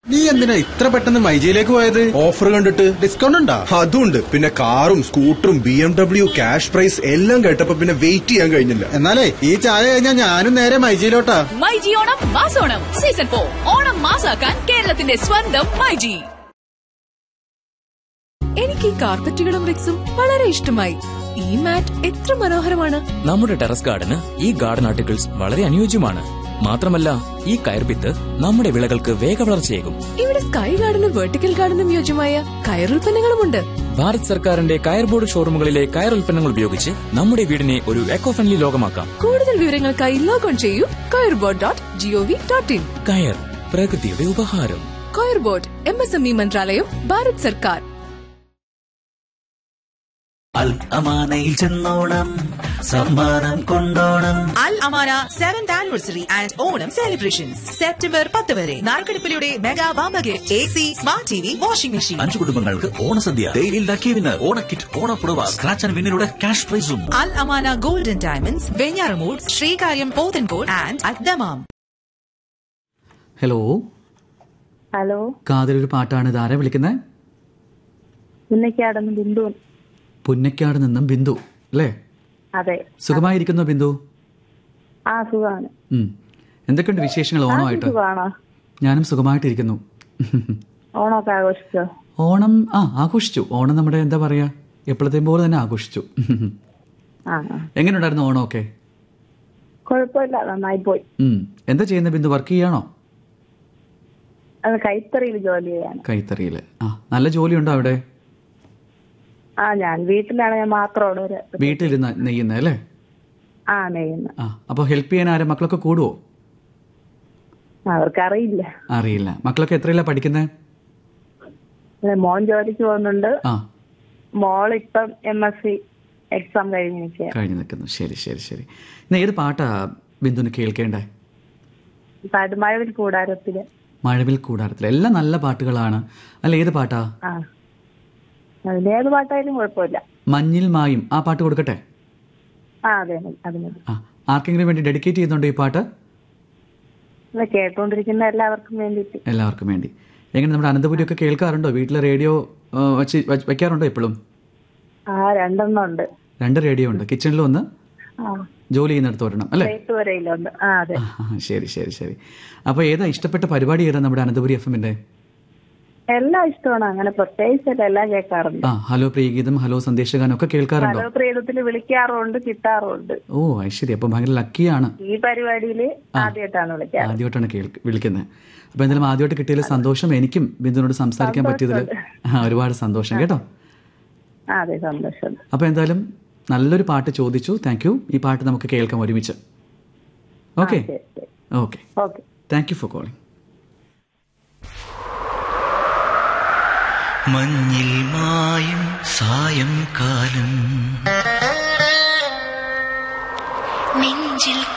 നീ എന്തിനാ ഇത്ര പെട്ടെന്ന് മൈജിയിലേക്ക് പോയത് ഓഫർ കണ്ടിട്ട് ഡിസ്കൗണ്ട് ഉണ്ടോ അതുണ്ട് പിന്നെ കാറും സ്കൂട്ടറും B M W cash prize എല്ലാം കേട്ടപ്പോ പിന്നെ വെയിറ്റ് ചെയ്യാൻ കഴിഞ്ഞില്ല എന്നാലേ ഈ ചായ കഴിഞ്ഞാൽ ഞാനും നേരെ മൈജിയിലോട്ടാ മൈജി ഓണം മാസോണം സീസൺ ഫോർ ഓണം മാസാക്കാൻ കേരളത്തിന്റെ സ്വന്തം മൈജി എനിക്ക് ഈ കാർപ്പറ്റുകളും റിക്സും വളരെ ഇഷ്ടമായി ഈ മാറ്റ് എത്ര മനോഹരമാണ് നമ്മുടെ ടെറസ് ഗാർഡന് ഈ ഗാർഡൻ ആർട്ടിക്കിൾസ് വളരെ അനുയോജ്യമാണ് മാത്രമല്ല ഈ കയർപിത്ത് നമ്മുടെ വിളകൾക്ക് വേഗവളർച്ചയേകും ഇവിടെ സ്കൈ ഗാർഡനും വെർട്ടിക്കൽ ഗാർഡനും യോജ്യമായ കയറുൽപ്പന്നങ്ങളുമുണ്ട് ഭാരത് സർക്കാരിന്റെ കയർ ബോർഡ് ഷോറൂമുകളിലെ കയർ ഉൽപ്പന്നങ്ങൾ ഉപയോഗിച്ച് നമ്മുടെ വീടിനെ ഒരു എക്കോ ഫ്രണ്ട്ലി ലോകമാക്കാം കൂടുതൽ വിവരങ്ങൾക്കായി ലോഗോൺ ചെയ്യൂ coir board dot GOV dot in കയർ പ്രകൃതിയുടെ ഉപഹാരം coir board M S M E മന്ത്രാലയം ഭാരത് സർക്കാർ അൽ അമാനയിൽ ചെന്നോണം സമ്മാനം കൊണ്ടോണം Al Amana seventh anniversary and Onam celebrations September പത്ത് വരെ നാർക്കടുപ്പിലൂടെ മെഗാ വാമ്പ gift A C smart T V washing machine അഞ്ചു കുടുംബങ്ങൾക്ക് ഓണസദ്യ ഡെയിലി ലക്കി വിന്നർ ഓണക്കിറ്റ് ഓണപ്പുടവ സ്ക്രാച്ച് ആൻഡ് വിന്നിലൂടെ ക്യാഷ് പ്രൈസും Al Amana golden diamonds Venjaramoodu Sreekaryam Pothencode and അദ്ദമാം ഹലോ ഹലോ കാതിലൊരു പാട്ടാണ് ഇതാരെ വിളിക്കുന്നത് പുന്നക്കാടെന്ന് ബിന്ദു പുന്നക്കാട് നിന്നും ബിന്ദു അല്ലേ അതെ സുഖമായിരിക്കുന്നു ബിന്ദു ആ സുഖാണ് ഉം. എന്തൊക്കെയുണ്ട് വിശേഷങ്ങൾ ഓണമായിട്ട് സുഖാണോ ഞാനും സുഖമായിട്ടിരിക്കുന്നു ഓണമൊക്കെ ആഘോഷിച്ചോ ഓണം ആ ആഘോഷിച്ചു ഓണം നമ്മുടെ എന്താ പറയാ എപ്പോഴത്തെയും പോലെ തന്നെ ആഘോഷിച്ചു ആ ആ. എങ്ങനെയുണ്ടായിരുന്നു ഓണമൊക്കെ കുഴപ്പമില്ല നന്നായി പോയി ഉം. എന്താ ചെയ്യുന്നത് ബിന്ദു വർക്ക് ചെയ്യാണോ അത് കൈത്തറിയിൽ ജോലി ചെയ്യാണ് കൈത്തറിയിൽ ആ നല്ല ജോലിയുണ്ടോ അവിടെ ആ ഞാൻ വീട്ടിലാണ് ഞാൻ മാത്രമാണ് ഒരു വീട്ടിലിരുന്ന് നെയ്യുന്നത് അല്ലേ ആ നെയ്യുന്നത് ആ അപ്പോൾ ഹെൽപ്പ് ചെയ്യാൻ ആരും മക്കളൊക്കെ കൂടുവോ അവർക്കറിയില്ല അറിയില്ല മക്കളൊക്കെ എത്രയില്ല പഠിക്കുന്നത് അതെ, മോൻ ജോലിക്ക് പോകുന്നുണ്ട് ആ മോൾ ഇപ്പം എം എസ് സി എക്സാം കഴിഞ്ഞ് നിൽക്കുക കഴിഞ്ഞു നിൽക്കുന്നു ശരി ശരി ശരി ഇന്ന് ഏത് പാട്ടാ ബിന്ദുവിന് കേൾക്കേണ്ടേ പടുമഴവിൽ കൂടാരത്തില് മഴവിൽ കൂടാരത്തിൽ എല്ലാം നല്ല പാട്ടുകളാണ് അല്ല ഏത് പാട്ടാ ആ അതിലേത് പാട്ടായാലും കുഴപ്പമില്ല മഞ്ഞിൽ മായും ആ പാട്ട് കൊടുക്കട്ടെ ആ അതെ അത് മതി ആ ആർക്കെങ്കിലും വേണ്ടി ഡെഡിക്കേറ്റ് ചെയ്യുന്നുണ്ടോ ഈ പാട്ട് ഇത് കേട്ടോണ്ടിരിക്കുന്ന എല്ലാവർക്കും വേണ്ടിയിട്ട് എല്ലാവർക്കും വേണ്ടി എങ്ങനെ നമ്മുടെ അനന്തപുരിയൊക്കെ കേൾക്കാറുണ്ടോ വീട്ടിലെ റേഡിയോ ആ, വെച്ച് വച്ച് വെക്കാറുണ്ടോ എപ്പോഴും ആ രണ്ടെണ്ണം ഉണ്ട് രണ്ട് റേഡിയോ ഉണ്ട് കിച്ചണിൽ ഒന്ന് ആ ജോലി ചെയ്യുന്നിടത്ത് ഒരെണ്ണം അല്ലേ പ്ലേറ്റ് വരയിലുണ്ട് ആ അതെ ആ, ശരി ശരി ശരി അപ്പോൾ ഏതാ ഇഷ്ടപ്പെട്ട പരിപാടി ഏതാ നമ്മുടെ അനന്തപുരി എഫ് എമ്മിന്റെ എല്ലാം ഇഷ്ടമാണ് അങ്ങനെ പ്രത്യേകിച്ചല്ല എല്ലാം കേൾക്കാറുണ്ട് ആ ഹലോ പ്രിയഗീതം ഹലോ സന്ദേശഗാനം ഒക്കെ കേൾക്കാറുണ്ടോ ഹലോ പ്രിയതത്തിൽ വിളിക്കാറുണ്ട് കിട്ടാറുണ്ട് ഓ അത് ശരി അപ്പോൾ ഭയങ്കര ലക്കിയാണ് ഈ പരിപാടിയിൽ ആദ്യമായിട്ടാണ് വിളിക്കാറ് ആദ്യമായിട്ടാണ് കേൾക്ക് വിളിക്കുന്നത് അപ്പോൾ എന്തായാലും ആദ്യമായിട്ട് കിട്ടിയതിൽ സന്തോഷം എനിക്കും ബിന്ദുവിനോട് സംസാരിക്കാൻ പറ്റിയതിൽ ആ, ഒരുപാട് സന്തോഷം കേട്ടോ ആ അതെ സന്തോഷം അപ്പോൾ എന്തായാലും നല്ലൊരു പാട്ട് ചോദിച്ചു താങ്ക് യു ഈ പാട്ട് നമുക്ക് കേൾക്കാം ഒരുമിച്ച് ഓക്കെ ശരി ശരി okay okay thank you for calling മഞ്ഞിൽ മായും സായംകാലം നെഞ്ചിൽ